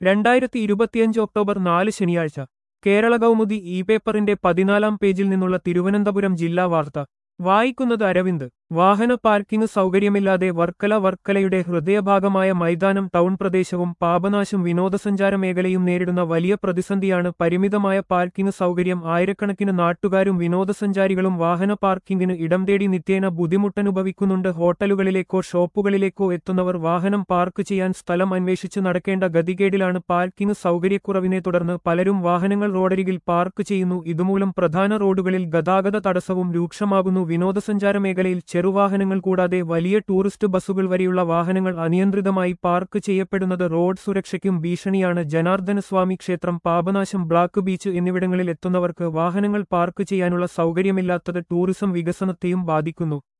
രണ്ടായിരത്തി ഇരുപത്തിയഞ്ച് ഒക്ടോബർ നാല് ശനിയാഴ്ച കേരള കൗമുദി ഇ പേപ്പറിന്റെ പതിനാലാം പേജിൽ നിന്നുള്ള തിരുവനന്തപുരം ജില്ലാ വാർത്ത വായിക്കുന്നത് അരവിന്ദ് വാഹന പാർക്കിംഗ് സൗകര്യമില്ലാതെ വർക്കല വർക്കലയുടെ ഹൃദയഭാഗമായ മൈതാനം ടൗൺ പ്രദേശവും പാപനാശം വിനോദസഞ്ചാര മേഖലയും നേരിടുന്ന വലിയ പ്രതിസന്ധിയാണ് പരിമിതമായ പാർക്കിംഗ് സൗകര്യം ആയിരക്കണക്കിന് നാട്ടുകാരും വിനോദസഞ്ചാരികളും വാഹന പാർക്കിംഗിന് ഇടം തേടി നിത്യേന ബുദ്ധിമുട്ടനുഭവിക്കുന്നുണ്ട് ഹോട്ടലുകളിലേക്കോ ഷോപ്പുകളിലേക്കോ എത്തുന്നവർ വാഹനം പാർക്ക് ചെയ്യാൻ സ്ഥലം അന്വേഷിച്ച് നടക്കേണ്ട ഗതികേടിലാണ് പാർക്കിംഗ് സൗകര്യക്കുറവിനെ തുടർന്ന് പലരും വാഹനങ്ങൾ റോഡരികിൽ പാർക്ക് ചെയ്യുന്നു ഇതുമൂലം പ്രധാന റോഡുകളിൽ ഗതാഗത തടസ്സവും രൂക്ഷമാകുന്നു വിനോദസഞ്ചാര മേഖലയിൽ ചെറുവാഹനങ്ങൾ കൂടാതെ വലിയ ടൂറിസ്റ്റ് ബസ്സുകൾ വരെയുള്ള വാഹനങ്ങൾ അനിയന്ത്രിതമായി പാർക്ക് ചെയ്യപ്പെടുന്നത് റോഡ് സുരക്ഷയ്ക്കും ഭീഷണിയാണ് ജനാർദ്ദനസ്വാമി ക്ഷേത്രം പാപനാശം ബ്ലാക്ക് ബീച്ച് എന്നിവിടങ്ങളിൽ എത്തുന്നവർക്ക് വാഹനങ്ങൾ പാർക്ക് ചെയ്യാനുള്ള സൗകര്യമില്ലാത്തത് ടൂറിസം വികസനത്തെയും ബാധിക്കുന്നു